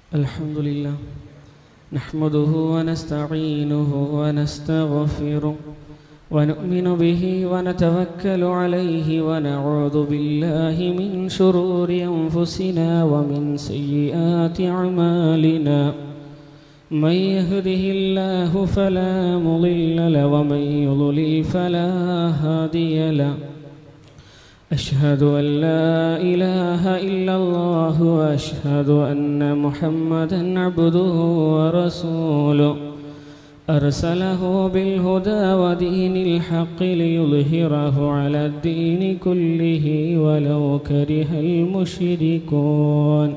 الحمد لله نحمده ونستعينه ونستغفره ونؤمن به ونتوكل عليه ونعوذ بالله من شرور أنفسنا ومن سيئات أعمالنا من يهده الله فلا مضل له ومن يضلل فلا هادي له أشهد أن لا إله إلا الله وأشهد أن محمدا عبده ورسوله أرسله بالهدى ودين الحق ليظهره على الدين كله ولو كره المشركون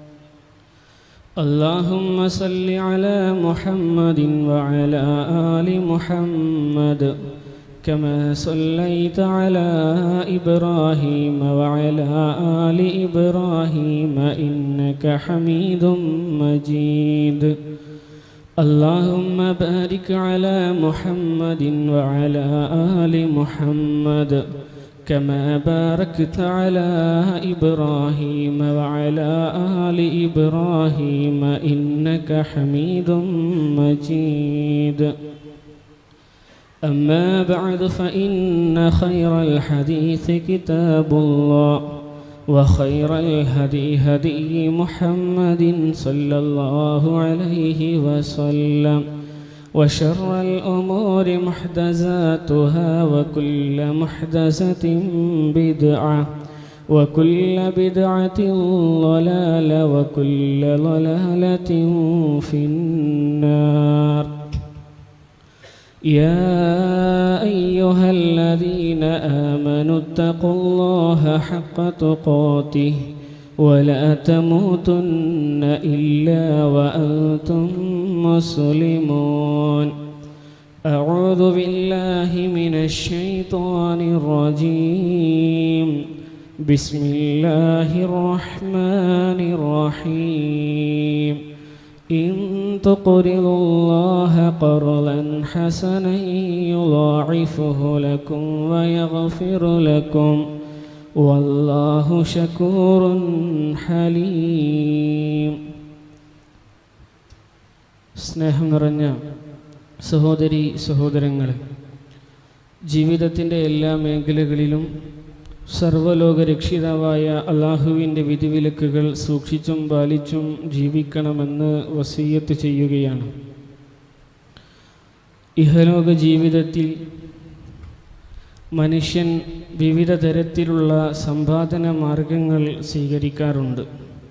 اللهم صل على محمد وعلى آل محمد كما صليت على إبراهيم وعلى آل إبراهيم إنك حميد مجيد اللهم بارك على محمد وعلى آل محمد كما باركت على إبراهيم وعلى آل إبراهيم إنك حميد مجيد أما بعد فإن خير الحديث كتاب الله وخير الهدي هدي محمد صلى الله عليه وسلم وشر الأمور محدثاتها وكل محدثة بدعة وكل بدعة ضلالة وكل ضلالة في النار يا أيها الذين آمنوا اتقوا الله حق تقاته ولا تموتن إلا وأنتم مسلمون أعوذ بالله من الشيطان الرجيم بسم الله الرحمن الرحيم إن تقرضوا الله قرضا حسنا يضاعفه لكم ويغفر لكم والله شكور حليم സ്നേഹം നിറഞ്ഞ സഹോദരി സഹോദരങ്ങളെ ജീവിതത്തിൻ്റെ എല്ലാ മേഖലകളിലും സർവലോക രക്ഷിതാവായ അള്ളാഹുവിൻ്റെ വിധിവിലക്കുകൾ സൂക്ഷിച്ചും പാലിച്ചും ജീവിക്കണമെന്ന് വസീയത്ത് ചെയ്യുകയാണ് ഇഹലോക ജീവിതത്തിൽ മനുഷ്യൻ വിവിധ തരത്തിലുള്ള സമ്പാദന മാർഗങ്ങൾ സ്വീകരിക്കാറുണ്ട്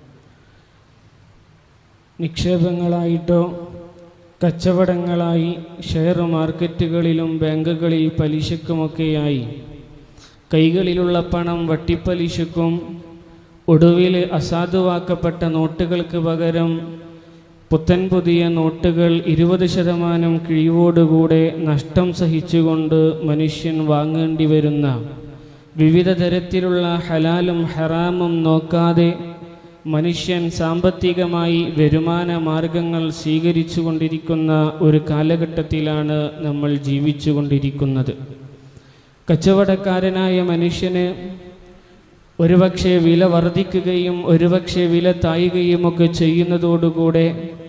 നിക്ഷേപങ്ങളായിട്ടോ കച്ചവടങ്ങളായി ഷെയർ മാർക്കറ്റുകളിലും ബാങ്കുകളിൽ പലിശക്കുമൊക്കെയായി കൈകളിലുള്ള പണം വട്ടിപ്പലിശക്കും ഒടുവിൽ അസാധുവാക്കപ്പെട്ട നോട്ടുകൾക്ക് പകരം പുത്തൻ പുതിയ നോട്ടുകൾ ഇരുപത് ശതമാനം കിഴിവോടുകൂടെ നഷ്ടം സഹിച്ചുകൊണ്ട് മനുഷ്യൻ വാങ്ങേണ്ടി വരുന്ന വിവിധ തരത്തിലുള്ള ഹലാലും ഹറാമും നോക്കാതെ മനുഷ്യൻ സാമ്പത്തികമായി വരുമാന മാർഗങ്ങൾ സ്വീകരിച്ചു കൊണ്ടിരിക്കുന്ന ഒരു കാലഘട്ടത്തിലാണ് നമ്മൾ ജീവിച്ചു കൊണ്ടിരിക്കുന്നത് കച്ചവടക്കാരനായ മനുഷ്യന് ഒരുപക്ഷെ വില വർദ്ധിക്കുകയും ഒരുപക്ഷെ വില തായുകയും ഒക്കെ ചെയ്യുന്നതോടുകൂടെ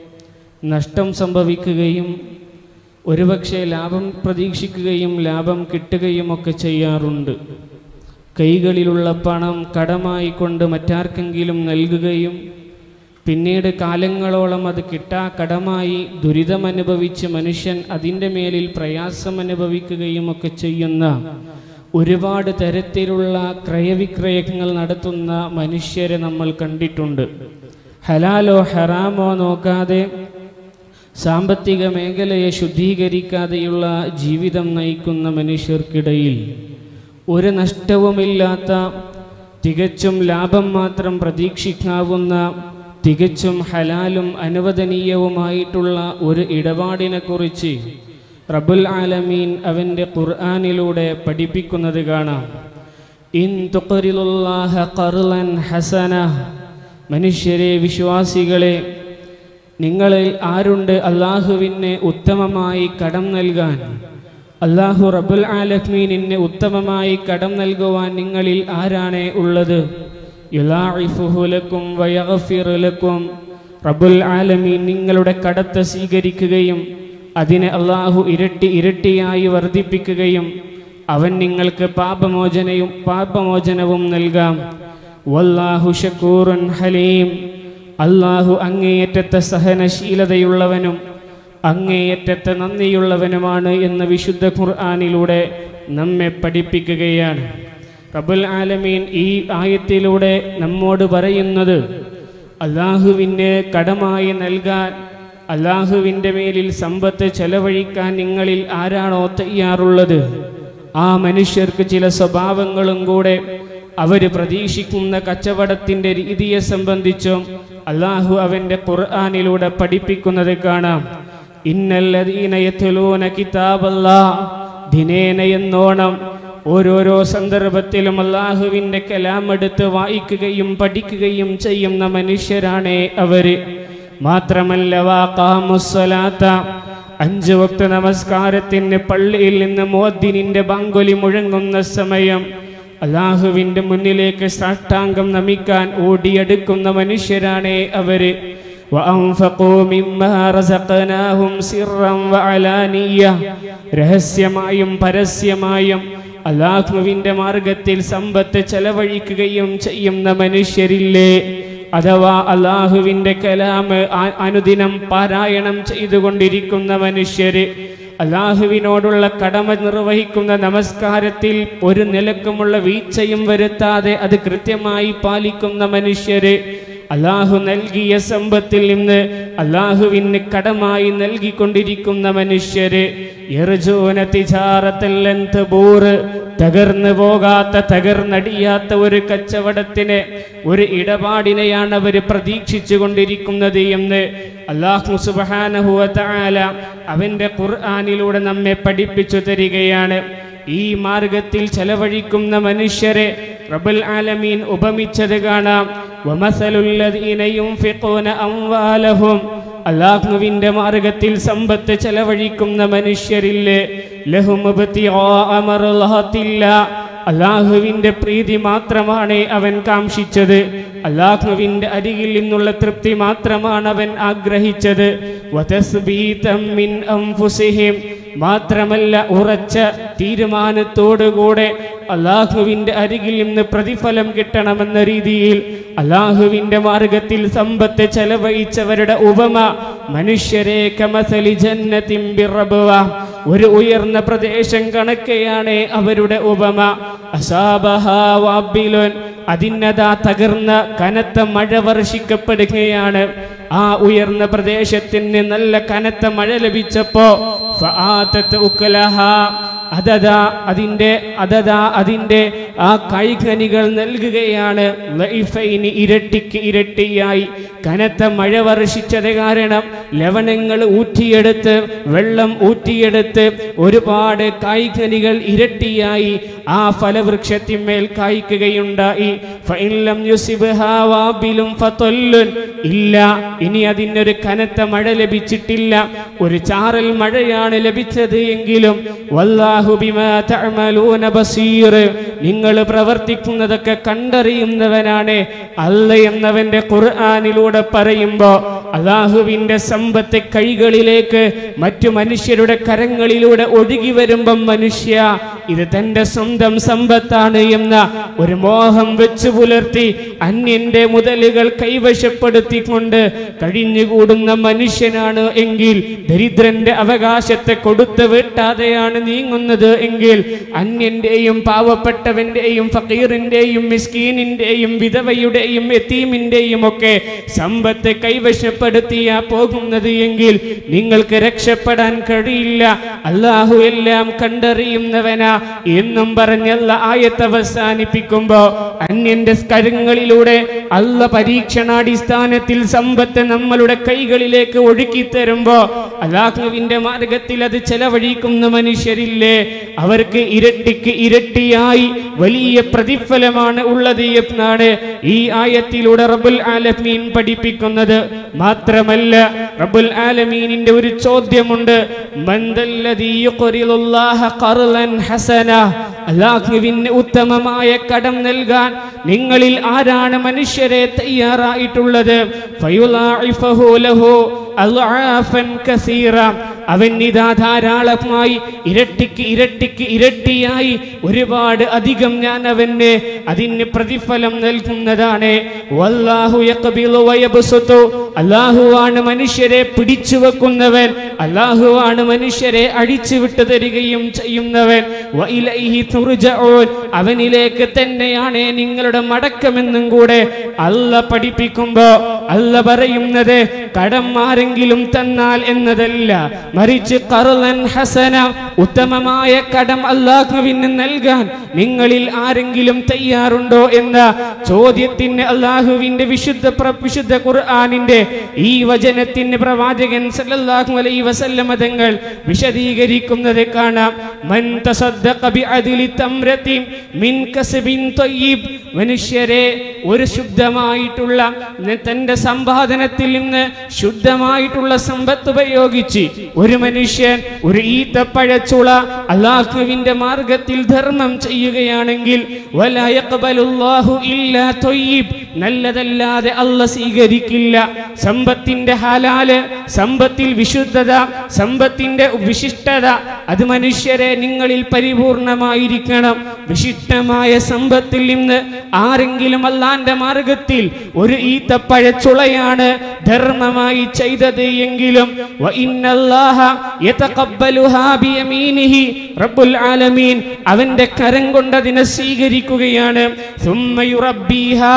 നഷ്ടം സംഭവിക്കുകയും ഒരുപക്ഷെ ലാഭം പ്രതീക്ഷിക്കുകയും ലാഭം കിട്ടുകയും ഒക്കെ ചെയ്യാറുണ്ട് കൈകളിലുള്ള പണം കടമായി കൊണ്ട് മറ്റാർക്കെങ്കിലും നൽകുകയും പിന്നീട് കാലങ്ങളോളം അത് കിട്ടാ കടമായി ദുരിതമനുഭവിച്ച് മനുഷ്യൻ അതിൻ്റെ മേലിൽ പ്രയാസം അനുഭവിക്കുകയും ഒക്കെ ചെയ്യുന്ന ഒരുപാട് തരത്തിലുള്ള ക്രയവിക്രയങ്ങൾ നടത്തുന്ന മനുഷ്യരെ നമ്മൾ കണ്ടിട്ടുണ്ട് ഹലാലോ ഹറാമോ നോക്കാതെ സാമ്പത്തിക മേഖലയെ ശുദ്ധീകരിക്കാതെയുള്ള ജീവിതം നയിക്കുന്ന മനുഷ്യർക്കിടയിൽ ഒരു നഷ്ടവുമില്ലാത്ത തികച്ചും ലാഭം മാത്രം പ്രതീക്ഷിക്കാവുന്ന തികച്ചും ഹലാലും അനുവദനീയവുമായിട്ടുള്ള ഒരു ഇടപാടിനെക്കുറിച്ച് റബുൽ ആലമീൻ അവൻ്റെ ഖുർആാനിലൂടെ പഠിപ്പിക്കുന്നത് കാണാം ഇൻ തുഖറിലുല്ലാഹ ഖർലൻ ഹസന മനുഷ്യരെ വിശ്വാസികളെ നിങ്ങളിൽ ആരുണ്ട് അള്ളാഹുവിന് ഉത്തമമായി കടം നൽകാൻ അള്ളാഹു റബുൽ ആലമീനിന് ഉത്തമമായി കടം നൽകുവാൻ നിങ്ങളിൽ ആരാണ് ഉള്ളത് യുലാഇഫുഹു ലക്കും വയഗ്ഫിറു ലക്കും റബ്ബുൽ ആലമീൻ നിങ്ങളുടെ കടത്ത് സ്വീകരിക്കുകയും അതിനെ അള്ളാഹു ഇരട്ടി ഇരട്ടിയായി വർദ്ധിപ്പിക്കുകയും അവൻ നിങ്ങൾക്ക് പാപമോചനയും പാപമോചനവും നൽകാം വല്ലാഹു ഷക്കൂറുൻ ഹലീം അള്ളാഹു അങ്ങേയറ്റത്തെ സഹനശീലതയുള്ളവനും അങ്ങേയറ്റത്തെ നന്ദിയുള്ളവനുമാണ് എന്ന് വിശുദ്ധ ഖുർആാനിലൂടെ നമ്മെ പഠിപ്പിക്കുകയാണ് റബുൽ ആലമീൻ ഈ ആയത്തിലൂടെ നമ്മോട് പറയുന്നത് അള്ളാഹുവിന് കടമായി നൽകാൻ അള്ളാഹുവിൻ്റെ മേലിൽ സമ്പത്ത് ചെലവഴിക്കാൻ നിങ്ങളിൽ ആരാണോ തയ്യാറുള്ളത് ആ മനുഷ്യർക്ക് ചില സ്വഭാവങ്ങളും കൂടെ അവർ പ്രതീക്ഷിക്കുന്ന കച്ചവടത്തിൻ്റെ രീതിയെ സംബന്ധിച്ചും അള്ളാഹു അവൻ്റെ ഖുർആാനിലൂടെ പഠിപ്പിക്കുന്നത് കാണാം ഇന്നല്ലദീന യത്ലൂന കിതാബല്ലാ ദിനേന എന്നോണം ഓരോരോ സന്ദർഭത്തിലും അള്ളാഹുവിൻ്റെ കലാമെടുത്ത് വായിക്കുകയും പഠിക്കുകയും ചെയ്യുന്ന മനുഷ്യരാണേ അവര് മാത്രമല്ല വാക്കാമുസ്വലാത്ത അഞ്ചു വക്ത നമസ്കാരത്തിന് പള്ളിയിൽ നിന്ന് മോദ്ദിനിന്റെ ബാങ്കൊലി മുഴങ്ങുന്ന സമയം അള്ളാഹുവിൻ്റെ മുന്നിലേക്ക് സാഷ്ടാംഗം നമിക്കാൻ ഓടിയെടുക്കുന്ന മനുഷ്യരാണേ അവര് وأنفقوا مما رزقناهم سرا وعلانية രഹസ്യമായും പരസ്യമായും അള്ളാഹുവിൻ്റെ മാർഗത്തിൽ സമ്പത്ത് ചെലവഴിക്കുകയും ചെയ്യുന്ന മനുഷ്യരില്ലേ അഥവാ അള്ളാഹുവിൻ്റെ കലാമ് ആ- അനുദിനം പാരായണം ചെയ്തുകൊണ്ടിരിക്കുന്ന മനുഷ്യര് അള്ളാഹുവിനോടുള്ള കടമ നിർവഹിക്കുന്ന നമസ്കാരത്തിൽ ഒരു നിലക്കുമുള്ള വീഴ്ചയും വരുത്താതെ അത് കൃത്യമായി പാലിക്കുന്ന മനുഷ്യര് അള്ളാഹു നൽകിയ സമ്പത്തിൽ നിന്ന് അള്ളാഹുവിന് കടമായി നൽകിക്കൊണ്ടിരിക്കുന്ന മനുഷ്യര് യർജൂന തിജാറത്തല്ലൻ തബൂറ് തകർന്നു പോകാത്ത തകർന്നടിയാത്ത ഒരു കച്ചവടത്തിന് ഒരു ഇടപാടിനെയാണ് അവർ പ്രതീക്ഷിച്ചു കൊണ്ടിരിക്കുന്നത് എന്ന് അള്ളാഹു സുബാനഹുവ താല അവൻ്റെ ഖുർആാനിലൂടെ നമ്മെ പഠിപ്പിച്ചു തരികയാണ് ഈ മാർഗത്തിൽ ചെലവഴിക്കുന്ന മനുഷ്യരെ റബ്ബുൽ ആലമീൻ ഉപമിച്ചത് കാണാം വമസലുല്ലദീന യുൻഫിഖൂന അംവാലഹും അല്ലാഹുവിന്റെ മാർഗത്തിൽ സമ്പത്ത് ചെലവഴിക്കുന്ന മനുഷ്യരില്ലേ ലഹും ഇബ്തിഗാഅ മർളഹത്തില്ല അള്ളാഹുവിന്റെ പ്രീതി മാത്രമാണ് അവൻ കാംക്ഷിച്ചത് അള്ളാഹുവിന്റെ അരികിൽ നിന്നുള്ള തൃപ്തി മാത്രമാണ് അവൻ ആഗ്രഹിച്ചത് വതസ്ബീതം മിൻ അൻഫുസിഹിം മാത്രമല്ല ഉറച്ച തീരുമാനത്തോടുകൂടെ അള്ളാഹുവിന്റെ അരികിൽ നിന്ന് പ്രതിഫലം കിട്ടണമെന്ന രീതിയിൽ അള്ളാഹുവിന്റെ മാർഗത്തിൽ സമ്പത്ത് ചെലവഴിച്ചവരുടെ ഉപമ മനുഷ്യരെ കമസലി ജന്നത്തിൻ ബിറബ്വ ഒരു ഉയർന്ന പ്രദേശം കണക്കെയാണ് അവരുടെ ഉപമ അസാബഹാ വാബിലുൻ അതിന്നതാ തകർന്ന കനത്ത മഴ വർഷിക്കപ്പെടുകയാണ് ആ ഉയർന്ന പ്രദേശത്തിന് നല്ല കനത്ത മഴ ലഭിച്ചപ്പോ ഫആതത്ത് ഉക്കലഹാ അതതാ അതിൻ്റെ അതതാ അതിൻ്റെ ആ കൈകനികൾ നൽകുകയാണ് ലൈഫൈന് ഇരട്ടിക്ക് ഇരട്ടിയായി കനത്ത മഴ വർഷിച്ചത് കാരണം ലവണങ്ങൾ ഊറ്റിയെടുത്ത് വെള്ളം ഊറ്റിയെടുത്ത് ഒരുപാട് കായ്കനികൾ ഇരട്ടിയായി ആ ഫലവൃക്ഷത്തിന്മേൽ കായ്ക്കുകയുണ്ടായി ഫഇല്ലം യുസിബ്ഹാ വാബിലും ഫതൊല്ലുൻ ഇല്ല ഇനി അതിനൊരു കനത്ത മഴ ലഭിച്ചിട്ടില്ല ഒരു ചാറൽ മഴയാണ് ലഭിച്ചത് എങ്കിലും വല്ലാഹു ബിമാ തഅമലൂന ബസീർ നിങ്ങൾ പ്രവർത്തിക്കുന്നതൊക്കെ കണ്ടറിയുന്നവനാണ് അല്ല എന്നവന്റെ ഖുർആനിലൂടെ പറയുമ്പോൾ അള്ളാഹുവിന്റെ സമ്പത്ത് കൈകളിലേക്ക് മറ്റു മനുഷ്യരുടെ കരങ്ങളിലൂടെ ഒഴുകി വരുമ്പം മനുഷ്യ ഇത് തന്റെ സ്വന്തം സമ്പത്താണ് എന്ന ഒരു മോഹം വെച്ചു പുലർത്തി അന്യന്റെ മുതലുകൾ കൈവശപ്പെടുത്തിക്കൊണ്ട് കഴിഞ്ഞുകൂടുന്ന മനുഷ്യനാണ് എങ്കിൽ ദരിദ്രന്റെ അവകാശത്തെ കൊടുത്തു വിട്ടാതെയാണ് നീങ്ങുന്നത് എങ്കിൽ അന്യന്റെയും പാവപ്പെട്ടവന്റെയും ഫക്കീറിന്റെയും മിസ്കീനിന്റെയും വിധവയുടെയും എത്തീമിന്റെയും ഒക്കെ സമ്പത്ത് കൈവശപ്പെടുത്തിയ പോകുന്നത് എങ്കിൽ നിങ്ങൾക്ക് രക്ഷപ്പെടാൻ കഴിയില്ല അള്ളാഹു എല്ലാം കണ്ടറിയുന്നവനാ എന്നും പറഞ്ഞല്ല ആയത്ത് അവസാനിപ്പിക്കുമ്പോ അന്യന്റെ കരങ്ങളിലൂടെ അല്ല പരീക്ഷണാടിസ്ഥാനത്തിൽ സമ്പത്ത് നമ്മളുടെ കൈകളിലേക്ക് ഒഴുക്കി തരുമ്പോ അള്ളാഹുവിന്റെ മാർഗത്തിൽ അത് ചെലവഴിക്കുന്ന മനുഷ്യരില്ലേ അവർക്ക് ഇരട്ടിക്ക് ഇരട്ടിയായി വലിയ പ്രതിഫലമാണ് ഉള്ളത് എന്നാണ് ഈ ആയത്തിലൂടെ റബ്ബുൽ ആലമീൻ പഠിപ്പിക്കുന്നത് മാത്രമല്ല റബ്ബുൽ ആലമീനിന്റെ ഒരു ചോദ്യമുണ്ട് മന്ദല്ലദീ യുഖ്റിലുല്ലാഹ ഖർളൻ ഹസന അല്ലാഹുവിന് ഉത്തമമായ കടം നൽകാൻ നൽകാൻ നിങ്ങളിൽ ആരാണ് മനുഷ്യരെ തയ്യാറായിട്ടുള്ളത് ഫയുളാഇഫഹു ലഹു അദ്ആഫൻ കസീറ അവൻ ഇതാ ധാരാളമായി ഇരട്ടിക്ക് ഇരട്ടിക്ക് ഇരട്ടിയായി ഒരുപാട് അധികം ഞാൻ അവന് അതിന് പ്രതിഫലം നൽകുന്നതാണ് വല്ലാഹു യഖ്ബിലു വയബ്സുതു അല്ലാഹുവാണ് മനുഷ്യരെ പിടിച്ചു വെക്കുന്നവൻ അല്ലാഹുവാണ് മനുഷ്യരെ അടിച്ചു വിട്ടു തരികയും ചെയ്യുന്നവൻ വഇലൈഹി തുർജഊൻ അവനിലേക്ക് തന്നെയാണ് നിങ്ങളുടെ മടക്കമെന്നും കൂടെ അല്ല പഠിപ്പിക്കുമ്പോ അല്ല പറയുന്നത് കടം ആരെങ്കിലും തന്നാൽ എന്നതല്ല മറിച്ച് കറുലൻ ഹസന ഉത്തമമായ കടം അള്ളാഹുവിന് നൽകാൻ നിങ്ങളിൽ ആരെങ്കിലും തയ്യാറുണ്ടോ എന്ന ചോദ്യത്തിന് അള്ളാഹുവിന്റെ വിശുദ്ധ പ്ര- വിശുദ്ധ ഖുർആാനിന്റെ ഈ വചനത്തിന് പ്രവാചകൻ സല്ലല്ലാഹു അലൈഹി വസല്ലമ തങ്ങൾ വിശദീകരിക്കുന്നത് കാണാം മൻ തസദ്ദഖ ബിഅദ്ലി തംറത്തിൻ മിൻ കസ്ബിൻ ത്വയ്യിബ് മനുഷ്യരെ ഒരു ശുദ്ധമായിട്ടുള്ള ന- തന്റെ സമ്പാദനത്തിൽ നിന്ന് ശുദ്ധമായിട്ടുള്ള സമ്പത്ത് ഉപയോഗിച്ച് ഒരു മനുഷ്യൻ ഒരു ഈത്തപ്പഴച്ചുള അള്ളാഹുവിന്റെ മാർഗത്തിൽ ധർമ്മം ചെയ്യുകയാണെങ്കിൽ വലാ യഖ്ബലുല്ലാഹു ഇല്ലാ ത്വയ്യിബ് നല്ലതല്ലാതെ അല്ല സ്വീകരിക്കില്ല സമ്പത്തിന്റെ ഹലാല് സമ്പത്തിൽ വിശുദ്ധത സമ്പത്തിന്റെ വിശിഷ്ടത അത് മനുഷ്യരെ നിങ്ങളിൽ പരിപൂർണമായിരിക്കണം വിശിഷ്ടമായ സമ്പത്തിൽ നിന്ന് ആരെങ്കിലും അല്ലാന്റെ മാർഗത്തിൽ ഒരു ഈത്തപ്പഴച്ചുളയാണ് ധർമ്മമായി ചെയ്തത് എങ്കിലും വ ഇന്നല്ലാഹ യതഖബ്ബലുഹാ ബിയമീനിഹി റബ്ബുൽ ആലമീൻ അവന്റെ കരം കൊണ്ട് അതിനെ സ്വീകരിക്കുകയാണ് ثم يربيها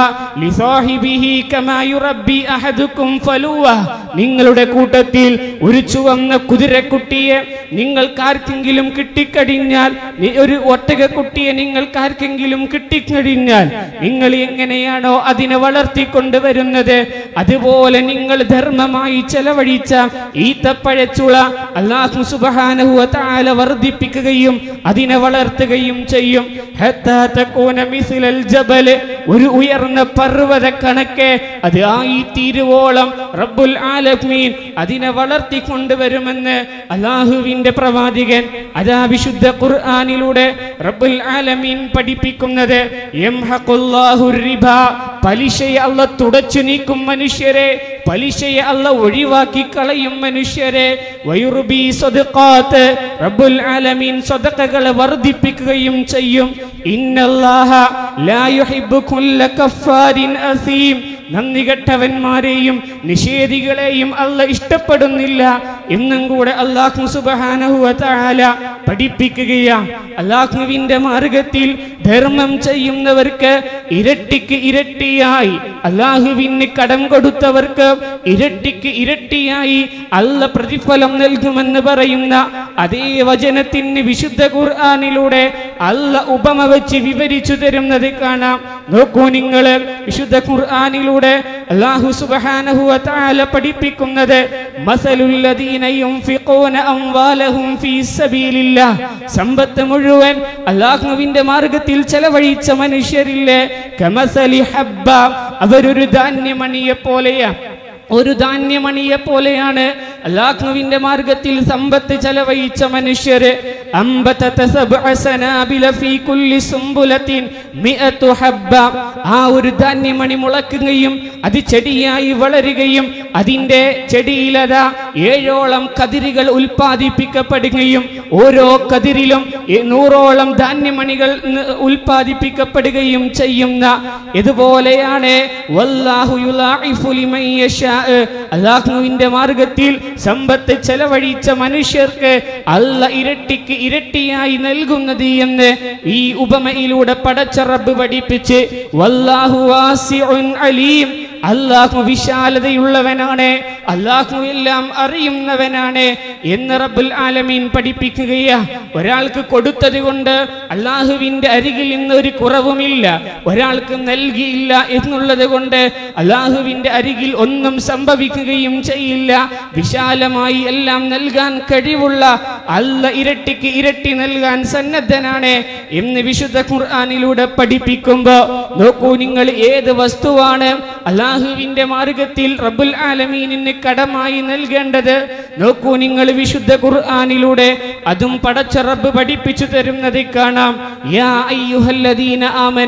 لصاحبه كما يربي أحدكم فلوة നിങ്ങളുടെ കൂട്ടത്തിൽ ഒരു ചുവന്ന കുതിരക്കുട്ടിയെ നിങ്ങൾക്കാർക്കെങ്കിലും കിട്ടിക്കഴിഞ്ഞാൽ നി- ഒരു ഒട്ടകക്കുട്ടിയെ നിങ്ങൾക്കാർക്കെങ്കിലും കിട്ടിക്കഴിഞ്ഞാൽ നിങ്ങൾ എങ്ങനെയാണോ അതിനെ വളർത്തിക്കൊണ്ടുവരുന്നത് അതുപോലെ നിങ്ങൾ ധർമ്മമായി ചെലവഴിച്ച ഈത്തപ്പഴച്ചുള അള്ളാഹു സുബ്ഹാനഹു വ തആല വർദ്ധിപ്പിക്കുകയും അതിനെ വളർത്തുകയും ചെയ്യും ഹത്താ തകൂന മിസ്ലൽ ജബല് ഒരു ഉയർന്ന പർവ്വത കണക്കെ അത് ആയി തീരുവോളം റബ്ബുൽ ആലമീൻ അതിനെ വളർത്തിക്കൊണ്ടുവരുമെന്ന് അള്ളാഹുവിന്റെ പ്രവാചകൻ അതാ വിശുദ്ധ ഖുർആനിലൂടെ റബ്ബുൽ ആലമീൻ പഠിപ്പിക്കുന്നത് യംഹഖുല്ലാഹു റിബ പലിശയെ അല്ല തുടച്ചു നീക്കും മനുഷ്യരെ പലിശയെ അല്ല ഒഴിവാക്കി കളയും മനുഷ്യരെ വയുറുബി സ്വദഖാത്ത് റബ്ബുൽ ആലമീൻ സ്വദഖകളെ വർദ്ധിപ്പിക്കുകയും ചെയ്യും ഇന്നല്ലാഹ ലാ യുഹിബ്ബു കുല്ല കഫാരിൻ അസീം നന്ദി കെട്ടവന്മാരെയും നിഷേധികളെയും അല്ല ഇഷ്ടപ്പെടുന്നില്ല എന്നും കൂടെ അള്ളാഹു സുബ്ഹാനഹു വ തആല പഠിപ്പിക്കുകയാ അള്ളാഹുവിന്റെ മാർഗത്തിൽ ധർമ്മം ചെയ്യുന്നവർക്ക് ഇരട്ടിക്ക് ഇരട്ടിയായി അള്ളാഹുവിന് കടം കൊടുത്തവർക്ക് ഇരട്ടിക്ക് ഇരട്ടിയായി അല്ല പ്രതിഫലം നൽകുമെന്ന് പറയുന്ന അതേ വചനത്തിന് വിശുദ്ധ ഖുർആനിലൂടെ അല്ല ഉപമ വെച്ച് വിവരിച്ചു തരുന്നത് കാണാം നോക്കൂ നിങ്ങൾ വിശുദ്ധ ഖുർആനിലൂടെ അല്ലാഹു സുബ്ഹാനഹു വ തആല പഠിപ്പിക്കുന്നത് മസലുൽ ലദീന യുൻഫിഖൂന അംവാലഹും ഫീ സബീലില്ലാഹ് സമ്പത്ത് മുഴുവൻ അല്ലാഹുവിന്റെ മാർഗത്തിൽ ചെലവഴിച്ച മനുഷ്യരില്ലേ കമസലി ഹബ്ബ അവരൊരു ധാന്യമണിയെ പോലെയാ ഒരു ധാന്യമണിയെ പോലെയാണ് അല്ലാഹുവിന്റെ മാർഗത്തിൽ സമ്പത്ത് ചെലവഴിച്ച മനുഷ്യര് അമ്പതത സബ്അ സനാബില ഫീ കുല്ലി സുംബുലത്തിൻ മിഅതു ഹബ്ബ ആ ഒരു ധാന്യമണി മുളക്കുകയും അത് ചെടിയായി വളരുകയും അതിന്റെ ചെടിയിലതാ ഏഴോളം കതിരുകൾ ഉൽപ്പാദിപ്പിക്കപ്പെടുകയും ഓരോ കതിരിലും ഈ നൂറോളം ധാന്യമണികൾ ന- ഉൽപ്പാദിപ്പിക്കപ്പെടുകയും ചെയ്യുന്ന ഇതുപോലെയാണ് വല്ലാഹു യുലാഇഫു ലിമൻ യശാ അല്ലാഹുവിന്റെ മാർഗത്തിൽ സമ്പത്ത് ചെലവഴിച്ച മനുഷ്യർക്ക് അല്ല ഇരട്ടിക്ക് ഇരട്ടിയായി നൽകുന്നത് എന്ന് ഈ ഉപമയിലൂടെ പടച്ച റബ്ബ് പഠിപ്പിച്ച് വല്ലാഹു വാസിഉൻ അലീം അള്ളാഹു വിശാലതയുള്ളവനാണ് അള്ളാഹു എല്ലാം അറിയുന്നവനാണ് എന്ന് റബ്ബുൽ ആലമീൻ പഠിപ്പിക്കുകയാ ഒരാൾക്ക് കൊടുത്തത് കൊണ്ട് അള്ളാഹുവിന്റെ അരികിൽ നിന്ന് ഒരു കുറവുമില്ല ഒരാൾക്ക് നൽകിയില്ല എന്നുള്ളത് കൊണ്ട് അള്ളാഹുവിന്റെ അരികിൽ ഒന്നും സംഭവിക്കുകയും ചെയ്യില്ല വിശാലമായി എല്ലാം നൽകാൻ കഴിവുള്ള അല്ല ഇരട്ടിക്ക് ഇരട്ടി നൽകാൻ സന്നദ്ധനാണ് എന്ന് വിശുദ്ധ ഖുർആനിലൂടെ പഠിപ്പിക്കുമ്പോ നോക്കൂ നിങ്ങൾ ഏത് വസ്തുവാണ് അള്ളാഹുവിന്റെ മാർഗത്തിൽ റബ്ബുൽ ആലമീനിന് കടമായി നൽകേണ്ടത് നോക്കൂ നിങ്ങൾ വിശുദ്ധ ഖുർആനിലൂടെ അതും പടച്ച റബ്ബ് പഠിപ്പിച്ചു തരുന്നത് കാണാം യാ അയ്യുഹല്ലദീന ആമനു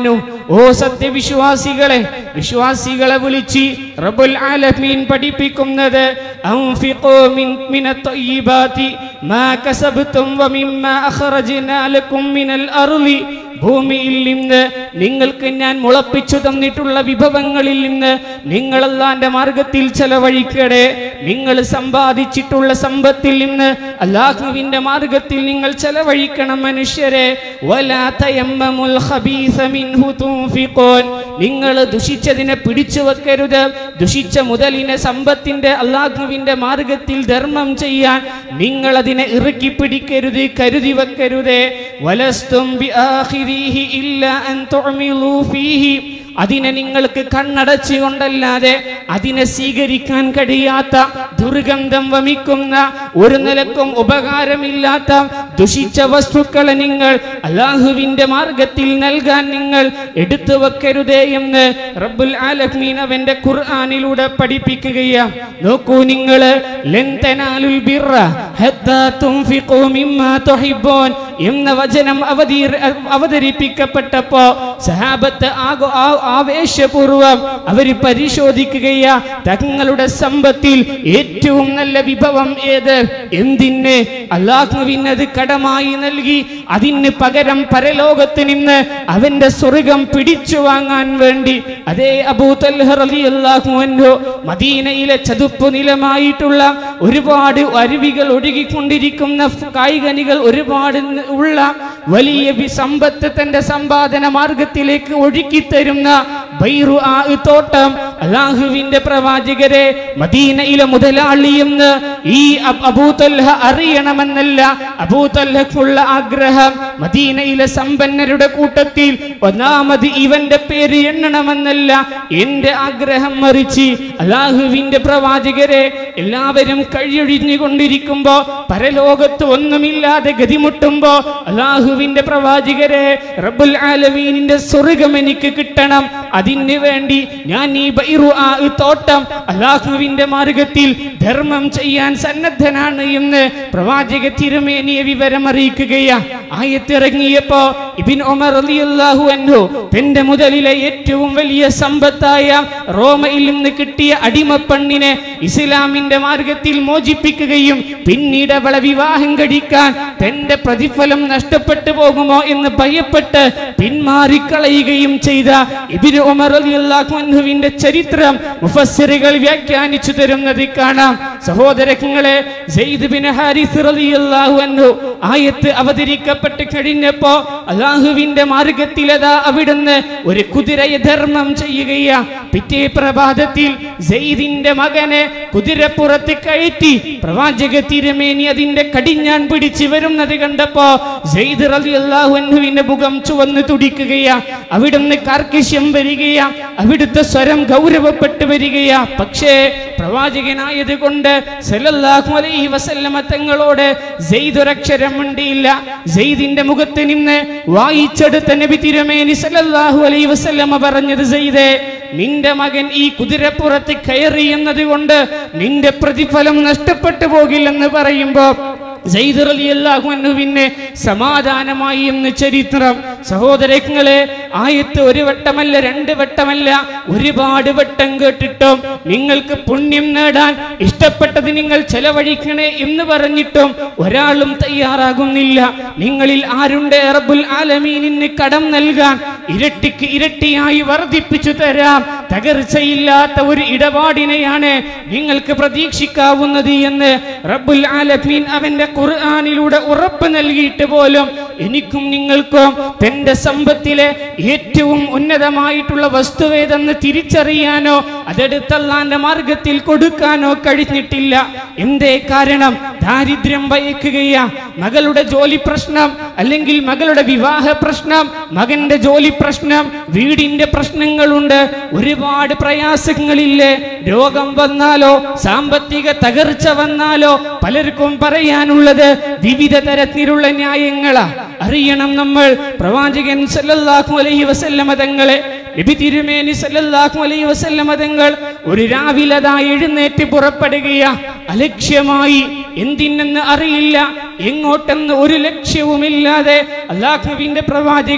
ഓ സത്യവിശ്വാസികളെ വിശ്വാസികളെ വിളിച്ച് റബ്ബുൽ ആലമീൻ പഠിപ്പിക്കുന്നത് അൻഫിഖൂ മിൻ മിനത് ത്വയ്യിബാതി മാ കസബ്തും വമിമ്മാ അഖ്റജ്നാ ലക്കും മിനൽ അർളി ഭൂമിയിൽ നിന്ന് നിങ്ങൾക്ക് ഞാൻ മുളപ്പിച്ചു തന്നിട്ടുള്ള വിഭവങ്ങളിൽ നിന്ന് നിങ്ങൾ അല്ലാന്റെ മാർഗത്തിൽ ചെലവഴിക്കടെ നിങ്ങൾ സമ്പാദിച്ചിട്ടുള്ള സമ്പത്തിൽ നിന്ന് അല്ലാഹുവിന്റെ മാർഗത്തിൽ നിങ്ങൾ ചെലവഴിക്കണം മനുഷ്യരെ വലാ തയമ്മമുൽ ഖബീസ മിൻഹു തുൻഫിഖൂൻ നിങ്ങൾ ദുഷിച്ചതിനെ പിടിച്ചു വെക്കരുത് ദുഷിച്ച മുതലിനെ സമ്പത്തിന്റെ അള്ളാഹുവിന്റെ മാർഗത്തിൽ ധർമ്മം ചെയ്യാൻ നിങ്ങൾ അതിനെ ഇറുക്കി പിടിക്കരുത് കരുതി വെക്കരുതേ വലസ്തും ബിആഖിരിഹി ഇല്ല അൻ തുഅ്മിലൂ ഫീഹി അതിനെ നിങ്ങൾക്ക് കണ്ണടച്ചുകൊണ്ടല്ലാതെ അതിനെ സ്വീകരിക്കാൻ കഴിയാത്ത ദുർഗന്ധം വമിക്കുന്ന ഒരു നിലക്കും ഉപകാരമില്ലാത്ത ദുഷിച്ച വസ്തുക്കളെ നിങ്ങൾ അള്ളാഹുവിന്റെ മാർഗത്തിൽ നൽകാൻ നിങ്ങൾ എടുത്തു വെക്കരുതേ എന്ന് റബ്ബുൽ ആലമീൻ അവന്റെ ഖുർആനിലൂടെ പഠിപ്പിക്കുകയാ നോക്കൂ നിങ്ങൾ ലൻ തനാലുൽ ബിർറ ഹത്താ തുൻഫിഖൂ മിമ്മാ തുഹിബ്ബൂൻ എന്ന വചനം അവതീ അവതരിപ്പിക്കപ്പെട്ടപ്പോ സഹാബത്ത് ആകോ ആ- ആവേശപൂർവം അവർ പരിശോധിക്കുകയാ തങ്ങളുടെ സമ്പത്തിൽ ഏറ്റവും നല്ല വിഭവം ഏത് എന്തിന് അള്ളാഹുവിനത് കടമായി നൽകി അതിന് പകരം പരലോകത്ത് നിന്ന് അവന്റെ സ്വർഗം പിടിച്ചു വാങ്ങാൻ വേണ്ടി അതേ അബൂ തൽഹ റളിയല്ലാഹു അൻഹു മദീനയിലെ ചതുപ്പ് നിലമായിട്ടുള്ള ഒരുപാട് അരുവികൾ ഒഴുകിക്കൊണ്ടിരിക്കുന്ന കായികനികൾ ഒരുപാട് ന- ഉള്ള വലിയ വി- സമ്പത്ത് തന്റെ സമ്പാദന മാർഗത്തിലേക്ക് ഒഴുക്കി തരുന്ന ബൈറു ആ തോട്ടം അള്ളാഹുവിന്റെ പ്രവാചകരെ മദീനയിലെ മുതലാളിയെന്ന് ഈ അബ്- അബൂതൽഹ അറിയണമെന്നല്ല അബൂതൽഹക്കുള്ള ആഗ്രഹം മദീനയിലെ സമ്പന്നരുടെ കൂട്ടത്തിൽ ഒന്നാമത് ഇവന്റെ പേര് എണ്ണണമെന്നല്ല എന്റെ ആഗ്രഹം മറിച്ച് അള്ളാഹുവിന്റെ പ്രവാചകരെ എല്ലാവരും കഴിയൊഴിഞ്ഞു കൊണ്ടിരിക്കുമ്പോ പരലോകത്ത് ഒന്നുമില്ലാതെ ഗതിമുട്ടുമ്പോ അള്ളാഹുവിന്റെ പ്രവാചകരെ റബ്ബുൽ ആലമീനിന്റെ സ്വർഗം എനിക്ക് കിട്ടണം അതിന് വേണ്ടി ഞാൻ ഈ ബൈറു ആ തോട്ടം അള്ളാഹുവിന്റെ മാർഗത്തിൽ ധർമ്മം ചെയ്യാൻ സന്നദ്ധനാണ് എന്ന് പ്രവാചക തിരുമേനിയെ വിവരം അറിയിക്കുകയാ ആയത്തിറങ്ങിയപ്പോ ഇബിൻ ഉമർ റളിയല്ലാഹു അൻഹു തന്റെ മുതലിലെ ഏറ്റവും വലിയ സമ്പത്തായ റോമയിൽ നിന്ന് കിട്ടിയ അടിമപ്പെണ്ണിനെ ഇസ്ലാമിന്റെ മാർഗത്തിൽ മോചിപ്പിക്കുകയും പിന്നീട് അവളെ വിവാഹം കഴിക്കാൻ തന്റെ പ്രതിഫലം നഷ്ടപ്പെട്ടു പോകുമോ എന്ന് ഭയപ്പെട്ട് പിന്മാറിക്കളയുകയും ചെയ്ത ഇബിന് ഉമർ റളിയല്ലാഹു അൻഹുവിന്റെ ചരിത്രം മുഫസ്സിറുകൾ വ്യാഖ്യാനിച്ചു തരുന്നത് കാണാം സഹോദരങ്ങളെ സെയ്ദ് ബിൻ ഹാരിസ് റളിയല്ലാഹു അൻഹു ആയത്ത് അവതരിക്കപ്പെട്ട് കഴിഞ്ഞപ്പോ അള്ളാഹുവിന്റെ മാർഗത്തിലതാ അവിടുന്ന് ഒരു കുതിരയെ ധർമ്മം ചെയ്യുകയാ പിറ്റേ പ്രഭാതത്തിൽ സെയ്ദിന്റെ മകനെ കുതിരപ്പുറത്ത് കയറ്റി പ്രവാചക തിരുമേനി അതിന്റെ കടിഞ്ഞാൻ പിടിച്ചു വരുന്നത് കണ്ടപ്പോ സെയ്ദ് റളിയല്ലാഹു അൻഹുവിന്റെ മുഖം ചുവന്ന് തുടിക്കുകയാ അവിടുന്ന് കാർക്കശ്യം വരികയാ അവിടുത്തെ സ്വരം ഗൗരവപ്പെട്ടു വരികയാ പക്ഷേ പ്രവാചകനായത് കൊണ്ട് സല്ലല്ലാഹു അലൈഹി വസല്ലമ തങ്ങളോട് സെയ്ദ് ഒരക്ഷരം മിണ്ടിയില്ല സെയ്ദിന്റെ മുഖത്ത് നിന്ന് വായിച്ചെടുത്ത നബി തിരുമേനി സല്ലല്ലാഹു അലൈഹി വസല്ലമ പറഞ്ഞത് സെയ്ദേ നിന്റെ മകൻ ഈ കുതിരപ്പുറത്ത് കയറി എന്നതുകൊണ്ട് നിന്റെ പ്രതിഫലം നഷ്ടപ്പെട്ടു പോകില്ലെന്ന് പറയുമ്പോ സെയ്ദ് റളിയല്ലാഹു അൻഹുവിന് സമാധാനമായി എന്ന് ചരിത്രം സഹോദരങ്ങളെ ആയത്ത് ഒരു വട്ടമല്ല രണ്ട് വട്ടമല്ല ഒരുപാട് വട്ടം കേട്ടിട്ടും നിങ്ങൾക്ക് പുണ്യം നേടാൻ ഇഷ്ടപ്പെട്ടത് നിങ്ങൾ ചെലവഴിക്കണേ എന്ന് പറഞ്ഞിട്ടും ഒരാളും തയ്യാറാകുന്നില്ല നിങ്ങളിൽ ആരുണ്ട് റബ്ബുൽ ആലമീനിന് കടം നൽകാൻ ഇരട്ടിക്ക് ഇരട്ടിയായി വർദ്ധിപ്പിച്ചു തരാം തകർച്ചയില്ലാത്ത ഒരു ഇടപാടിനെയാണ് നിങ്ങൾക്ക് പ്രതീക്ഷിക്കാവുന്നത് എന്ന് റബ്ബുൽ ആലമീൻ അവന്റെ ഖുർആനിലൂടെ ഉറപ്പ് നൽകിയിട്ട് പോലും എനിക്കും നിങ്ങൾക്കും തന്റെ സമ്പത്തിലെ ഏറ്റവും ഉന്നതമായിട്ടുള്ള വസ്തുവേതെന്ന് തിരിച്ചറിയാനോ അതെടുത്തല്ലാന്റെ മാർഗത്തിൽ കൊടുക്കാനോ കഴിഞ്ഞിട്ടില്ല എന്തേ കാരണം ദാരിദ്ര്യം ഭയക്കുകയാ മകളുടെ ജോലി പ്രശ്നം അല്ലെങ്കിൽ മകളുടെ വിവാഹ പ്രശ്നം മകന്റെ ജോലി പ്രശ്നം വീടിന്റെ പ്രശ്നങ്ങളുണ്ട് ഒരുപാട് പ്രയാസങ്ങളില്ലേ രോഗം വന്നാലോ സാമ്പത്തിക തകർച്ച വന്നാലോ പലർക്കും പറയാനുള്ളത് വിവിധ തരത്തിലുള്ള ന്യായങ്ങളാ അറിയണം നമ്മൾ പ്രവാചകൻ സല്ലല്ലാഹു അലൈഹി വസല്ലമ തങ്ങളെ നബി തിരുമേനി സല്ലല്ലാഹു അലൈഹി വസല്ലമ തങ്ങൾ ഒരു രാവിലതാ എഴുന്നേറ്റ് പുറപ്പെടുകയാ അലക്ഷ്യമായി എന്തിനെന്ന് അറിയില്ല എങ്ങോട്ടെന്ന് ഒരു ലക്ഷ്യവുമില്ലാതെ അള്ളാഹുവിന്റെ പ്രവാചകൻ